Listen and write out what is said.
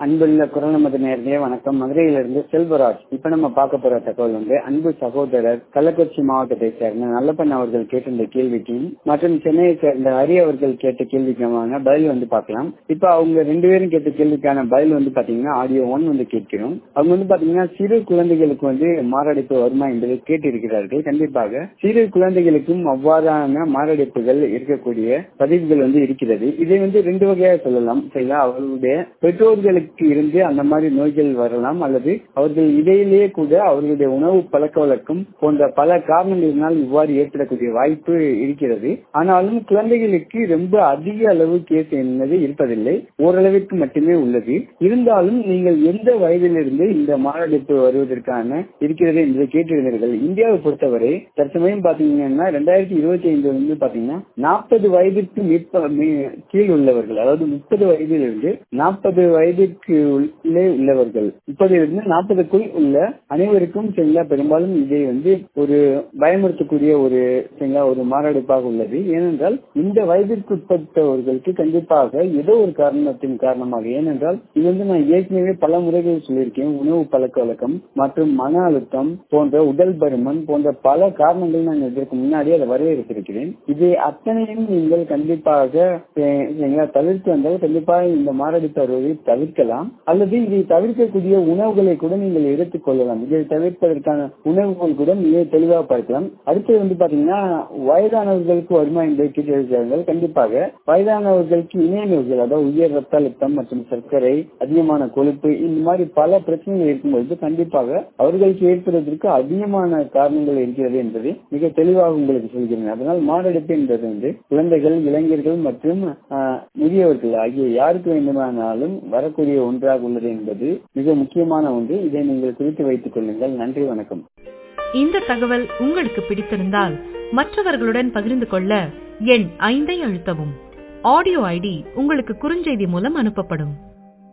அன்புள்ள குரல் நமது நேர்களே வணக்கம் மதுரையிலிருந்து செல்வராஜ் இப்ப நம்ம பார்க்க போற தகவல் வந்து அன்பு சகோதரர் கள்ளக்குறிச்சி மாவட்டத்தை சேர்ந்த நல்லப்பன் அவர்கள் கேட்டிருந்த கேள்விக்கும் மற்றும் சென்னையை சேர்ந்த ஹரி அவர்கள் கேட்ட கேள்விக்குமான பதில் வந்து பார்க்கலாம் இப்ப அவங்க ரெண்டு பேரும் கேட்ட கேள்விக்கான பதில் வந்து பாத்தீங்கன்னா ஆடியோ ஒன் வந்து கேட்கிறோம் அவங்க வந்து பாத்தீங்கன்னா சிறு குழந்தைகளுக்கு வந்து மாரடைப்பு வருமா என்பதை கேட்டிருக்கிறார்கள் கண்டிப்பாக சிறு குழந்தைகளுக்கும் அவ்வாறான மாரடைப்புகள் இருக்கக்கூடிய பதிவுகள் வந்து இருக்கிறது இதை வந்து ரெண்டு வகையாக சொல்லலாம் சரிங்களா அவர்களுடைய பெற்றோர்களுக்கு இருந்து அந்த மாதிரி நோய்கள் வரலாம் அல்லது அவர்கள் இடையிலேயே கூட அவர்களுடைய உணவு பழக்க வழக்கம் போன்ற பல காரணங்களினால் இவ்வாறு ஏற்படக்கூடிய வாய்ப்பு இருக்கிறது ஆனாலும் குழந்தைகளுக்கு ரொம்ப அதிக அளவு கேஸ் என்பது இருப்பதில்லை ஓரளவிற்கு மட்டுமே உள்ளது இருந்தாலும் நீங்கள் எந்த வயதிலிருந்து இந்த மாரடைப்பு வருவதற்கான இருக்கிறது என்பதை கேட்டிருந்தீர்கள் இந்தியாவை பொறுத்தவரை தற்சமயம் பாத்தீங்கன்னா ரெண்டாயிரத்தி இருபத்தி ஐந்து வந்து பாத்தீங்கன்னா நாற்பது வயதிற்கு கீழ் உள்ளவர்கள் அதாவது முப்பது வயதிலிருந்து நாற்பது வயதிற்கு உள்ளே உள்ளவர்கள் முப்பதிலிருந்து நாற்பதுக்குள் உள்ள அனைவருக்கும் சரிங்களா பெரும்பாலும் இதை வந்து ஒரு பயமுறுத்தக்கூடிய ஒரு சரிங்களா ஒரு மாரடைப்பாக உள்ளது ஏனென்றால் இந்த வயதிற்குட்பட்டவர்களுக்கு கண்டிப்பாக ஏதோ ஒரு காரணத்தின் காரணமாக ஏனென்றால் இது வந்து நான் ஏற்கனவே பல முறைகள் சொல்லியிருக்கேன் உணவு பழக்க வழக்கம் மற்றும் மன அழுத்தம் போன்ற உடல் பருமன் போன்ற பல காரணங்கள் நான் இதற்கு முன்னாடி அதை வரையறுத்திருக்கிறேன் இது அத்தனையும் நீங்கள் கண்டிப்பாக தவிர்த்து வந்தால் கண்டிப்பாக இந்த மாரடைப்பு வருவதை தவிர்க்கலாம் அல்லது இதை தவிர்க்கக்கூடிய உணவுகளை கூட நீங்கள் எடுத்துக் கொள்ளலாம் இதை தவிர்ப்பதற்கான உணவுகள் கூட மிக தெளிவாக பார்க்கலாம் அடுத்தது வந்து பாத்தீங்கன்னா வயதானவர்களுக்கு வருமா என்பதை கேட்டிருக்கிறார்கள் கண்டிப்பாக வயதானவர்களுக்கு இணைய நோய்கள் அதாவது உயர் ரத்த அழுத்தம் மற்றும் சர்க்கரை அதிகமான கொழுப்பு இந்த மாதிரி பல பிரச்சனைகள் இருக்கும்போது கண்டிப்பாக அவர்களுக்கு ஏற்படுவதற்கு அதிகமான காரணங்கள் இருக்கிறது என்பது மிக தெளிவாக உங்களுக்கு சொல்கிறேன் அதனால் மாரடைப்பு என்பது வந்து குழந்தைகள் இளைஞர்கள் மற்றும் முதியவர்கள் ஆகிய யாருக்கு வேண்டுமானாலும் வரக்கூடிய ஒன்றாக உள்ளது என்பது மிக முக்கியமான ஒன்று இதை நீங்கள் குறித்து வைத்துக் கொள்ளுங்கள் நன்றி வணக்கம் இந்த தகவல் உங்களுக்கு பிடித்திருந்தால் மற்றவர்களுடன் பகிர்ந்து கொள்ள எண் ஐந்தை அழுத்தவும் ஆடியோ ஐடி உங்களுக்கு குறுஞ்செய்தி மூலம் அனுப்பப்படும்